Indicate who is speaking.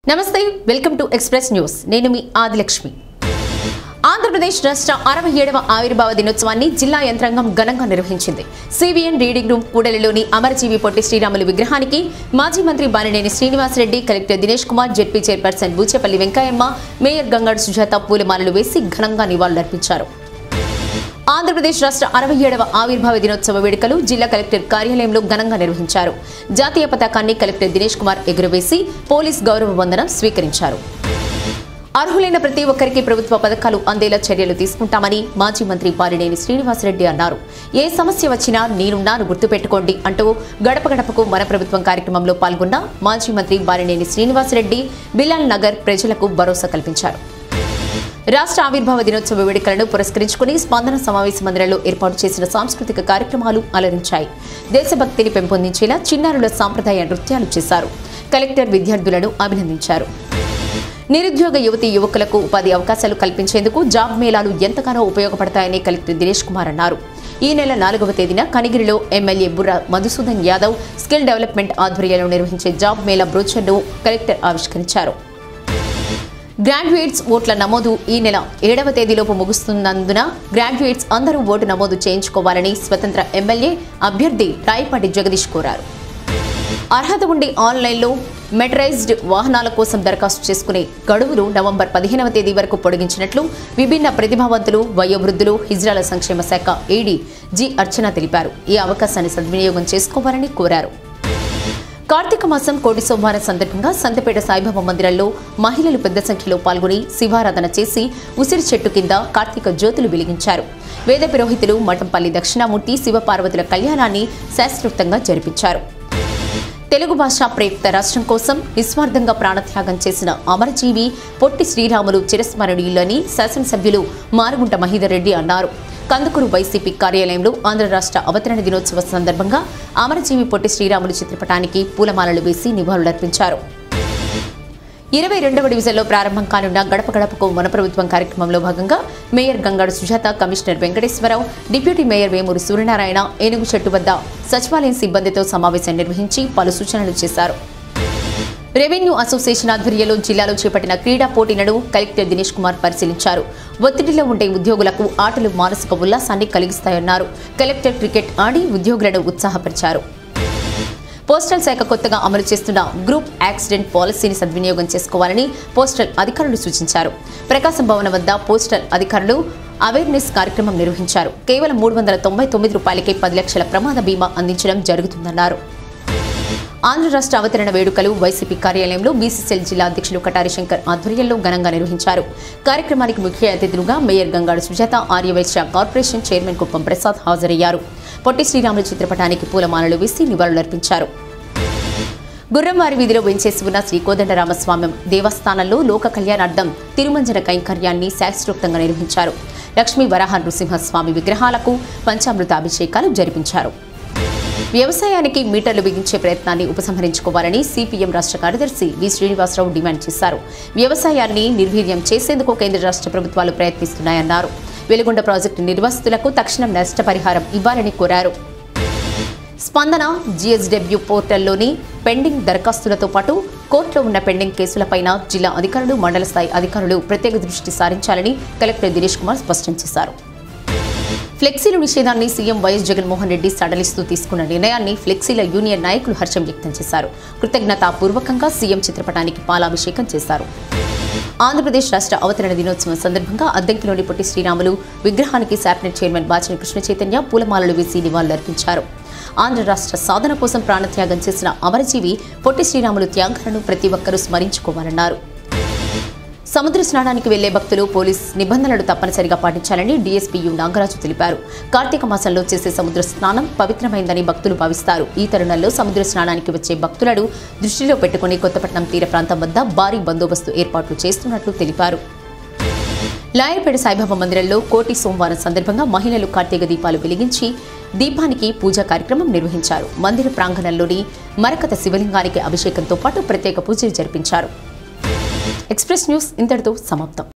Speaker 1: నమస్తే welcome to express news నేను మీ ఆదిలక్ష్మి ఆంధ్రప్రదేశ్ రాష్ట్ర అరవై ఏడవ ఆవిర్భావ దినోత్సవాన్ని జిల్లా యంత్రాంగం ఘనంగా నిర్వహించింది సిబిఎన్ రీడింగ్ రూమ్ కూడలిలోని అమరజీవి పొట్టి శ్రీరాములు విగ్రహానికి మాజీ మంత్రి Balineni Srinivasa Reddy collector Dinesh Kumar ZP chairperson Bucheppalli Venkayamma mayor Gangadu Sujatha పూలమాలలు వేసి ఘనంగా నివాళులర్పించారు ఆంధ్రప్రదేశ్ రాష్ట్ర అరవై ఏడవ ఆవిర్భావ దినోత్సవ వేడుకలు జిల్లా కలెక్టర్ కార్యాలయంలో ఘనంగా నిర్వహించారు జాతీయ పతాకాన్ని కలెక్టర్ దినేష్ కుమార్ ఎగురవేసి పోలీస్ గౌరవ వందనం స్వీకరించారు అర్హులైన ప్రతి ఒక్కరికి ప్రభుత్వ పథకాలు అందేలా చర్యలు తీసుకుంటామని మాజీ మంత్రి బాలినేని శ్రీనివాసరెడ్డి అన్నారు ఏ సమస్య వచ్చినా నేనున్నాను గుర్తుపెట్టుకోండి అంటూ గడప గడపకు మన ప్రభుత్వం కార్యక్రమంలో పాల్గొన్న మాజీ మంత్రి బాలినేని శ్రీనివాసరెడ్డి బిలాల్ నగర్ ప్రజలకు భరోసా కల్పించారు రాష్ట్ర ఆవిర్భావ దినోత్సవ వేడుకలను పురస్కరించుకుని స్పందన సమావేశ మందిరంలో ఏర్పాటు చేసిన సాంస్కృతిక కార్యక్రమాలు అలరించాయి దేశభక్తిని పెంపొందించేలా చిన్నారుల సాంప్రదాయ నృత్యాలు చేశారు కలెక్టర్ విద్యార్థులను అభినందించారు నిరుద్యోగ యువతి యువకులకు ఉపాధి అవకాశాలు కల్పించేందుకు జాబ్ మేళాలు ఎంతగానో ఉపయోగపడతాయని కలెక్టర్ దినేష్ కుమార్ అన్నారు ఈ నెల నాలుగవ తేదీన కనిగిరిలో ఎమ్మెల్యే బుర్ర మధుసూదన్ యాదవ్ స్కిల్ డెవలప్మెంట్ ఆధ్వర్యంలో నిర్వహించే జాబ్ మేళా బ్రోచర్ను కలెక్టర్ ఆవిష్కరించారు గ్రాడ్యుయేట్స్ ఓట్ల నమోదు ఈ నెల ఏడవ తేదీలోపు ముగుస్తున్నందున గ్రాడ్యుయేట్స్ అందరూ ఓటు నమోదు చేయించుకోవాలని స్వతంత్ర ఎమ్మెల్యే అభ్యర్థి రాయపాటి జగదీష్ కోరారు అర్హత ఉండి ఆన్లైన్లో మెటరైజ్డ్ వాహనాల కోసం దరఖాస్తు చేసుకునే గడువును నవంబర్ పదిహేనవ తేదీ వరకు పొడిగించినట్లు విభిన్న ప్రతిభావంతులు వయోవృద్ధులు హిజ్రాల సంక్షేమ శాఖ ఏడీ జి అర్చన తెలిపారు ఈ అవకాశాన్ని సద్వినియోగం చేసుకోవాలని కోరారు కార్తీక మాసం కోటి సోమవారం సందర్భంగా సంతపేట సాయిబాబా మందిరంలో మహిళలు పెద్ద సంఖ్యలో పాల్గొని శివారాధన చేసి ఉసిరి చెట్టు కింద కార్తీక జ్యోతులు వెలిగించారు వేద పురోహితులు మఠంపల్లి దక్షిణామూర్తి శివపార్వతుల కళ్యాణాన్ని శాస్త్రోక్తంగా జరిపించారు తెలుగు భాష ప్రయుక్త రాష్ట్రం కోసం నిస్వార్థంగా ప్రాణత్యాగం చేసిన అమరజీవి పొట్టి శ్రీరాములు చిరస్మరణీయులని శాసనసభ్యులు మారుగుంట మహీధర్ రెడ్డి అన్నారు కందుకూరు వైసీపీ కార్యాలయంలో ఆంధ్ర రాష్ట్ర అవతరణ దినోత్సవ సందర్భంగా అమరజీవి పొట్టి శ్రీరాములు చిత్రపటానికి పూలమాలలు వేసి నివాళులర్పించారు ఇరవై రెండవ డివిజన్లో ప్రారంభం కానున్న గడప గడపకు మన ప్రభుత్వం కార్యక్రమంలో భాగంగా mayor Gangadu Sujatha commissioner Venkateswara Rao deputy mayor Vemuri Suryanarayana ఏనుగు చెట్టు వద్ద సచివాలయం సిబ్బందితో సమావేశం నిర్వహించి పలు సూచనలు చేశారు రెవెన్యూ అసోసియేషన్ ఆధ్వర్యంలో జిల్లాలో చేపట్టిన క్రీడా పోటీలను కలెక్టర్ దినేష్ కుమార్ పరిశీలించారు ఒత్తిడిలో ఉండే ఉద్యోగులకు ఆటలు మానసిక ఉల్లాసాన్ని కలిగిస్తాయన్నారు కలెక్టర్ క్రికెట్ ఆడి ఉద్యోగులను ఉత్సాహపరిచారు పోస్టల్ శాఖ కొత్తగా అమలు చేస్తున్న గ్రూప్ యాక్సిడెంట్ పాలసీని సద్వినియోగం చేసుకోవాలని పోస్టల్ అధికారులు సూచించారు ప్రకాశం భవన్ వద్ద పోస్టల్ అధికారులు అవేర్నెస్ కార్యక్రమం నిర్వహించారు కేవలం మూడు వందల తొంభై తొమ్మిది రూపాయలకే పది లక్షల ప్రమాద బీమా అందించడం జరుగుతుందన్నారు ఆంధ్ర రాష్ట్ర అవతరణ వేడుకలు వైసీపీ కార్యాలయంలో బీసీసీఎల్ జిల్లా అధ్యక్షులు కటారి శంకర్ ఆధ్వర్యంలో ఘనంగా నిర్వహించారు కార్యక్రమానికి ముఖ్య అతిథులుగా mayor Gangadu Sujatha Arya Vysya corporation chairman Kuppam Prasad హాజరయ్యారు పొట్టి శ్రీరాములు చిత్రపటానికి పూలమాలలు వేసి నివాళులర్పించారు గుర్రంవారి వీధిలో వెంచేసి ఉన్న శ్రీ కోదండరామస్వామి దేవస్థానంలో లోక కళ్యాణార్థం తిరుమంజన కైంకర్యాన్ని శాస్త్రోక్తంగా నిర్వహించారు లక్ష్మీ వరాహ నృసింహస్వామి విగ్రహాలకు పంచామృత అభిషేకాలు జరిపించారు వ్యవసాయానికి మీటర్లు బిగించే ప్రయత్నాన్ని ఉపసంహరించుకోవాలని సిపిఎం రాష్ట్ర కార్యదర్శి వి శ్రీనివాసరావు డిమాండ్ చేశారు వ్యవసాయాన్ని నిర్వీర్యం చేసేందుకు కేంద్ర రాష్ట్ర ప్రభుత్వాలు ప్రయత్నిస్తున్నాయన్నారు వెలుగొండ ప్రాజెక్టు నిర్వాసితులకు తక్షణం నష్టపరిహారం ఇవ్వాలని కోరారు స్పందన జిఎస్డబ్ల్యూ పోర్టల్లోని పెండింగ్ దరఖాస్తులతో పాటు కోర్టులో ఉన్న పెండింగ్ కేసులపైన జిల్లా అధికారులు మండల స్థాయి అధికారులు ప్రత్యేక దృష్టి సారించాలని కలెక్టర్ దినేష్ కుమార్ స్పష్టం చేశారు ఫ్లెక్సీల నిషేధాన్ని సీఎం వైఎస్ జగన్మోహన్ రెడ్డి సడలిస్తూ తీసుకున్న నిర్ణయాన్ని ఫ్లెక్సీల యూనియన్ నాయకులు హర్షం వ్యక్తం చేశారు కృతజ్ఞతాపూర్వకంగా సీఎం చిత్రపటానికి పాలాభిషేకం చేశారు ఆంధ్రప్రదేశ్ రాష్ట్ర అవతరణ దినోత్సవం సందర్భంగా అద్దెంకిలోని పొట్టి శ్రీరాములు విగ్రహానికి శాప్నెట్ చైర్మన్ బాచిన కృష్ణ చైతన్య పూలమాలలు వేసి నివాళులర్పించారు ఆంధ్ర రాష్ట్ర సాధన కోసం ప్రాణత్యాగం చేసిన అమరజీవి పొట్టి శ్రీరాములు త్యాగాలను ప్రతి ఒక్కరూ స్మరించుకోవాలన్నారు సముద్ర స్నానానికి వెళ్లే భక్తులు పోలీస్ నిబంధనలు తప్పనిసరిగా పాటించాలని డీఎస్పీ యు నాగరాజు తెలిపారు కార్తీక మాసంలో చేసే సముద్ర స్నానం పవిత్రమైందని భక్తులు భావిస్తారు ఈ తరుణంలో సముద్ర స్నానానికి వచ్చే భక్తులను దృష్టిలో పెట్టుకుని కొత్తపట్నం తీర ప్రాంతం వద్ద భారీ బందోబస్తు ఏర్పాట్లు చేస్తున్నట్లు తెలిపారు లాయర్పేట సాయిబాబా మందిరంలో కోటి సోమవారం సందర్భంగా మహిళలు కార్తీక దీపాలు వెలిగించి దీపానికి పూజా కార్యక్రమం నిర్వహించారు మందిర ప్రాంగణంలోని మరకత శివలింగానికి అభిషేకంతో పాటు ప్రత్యేక పూజలు జరిపించారు ఎక్స్ప్రెస్ న్యూస్ ఇంతటితో సమాప్తం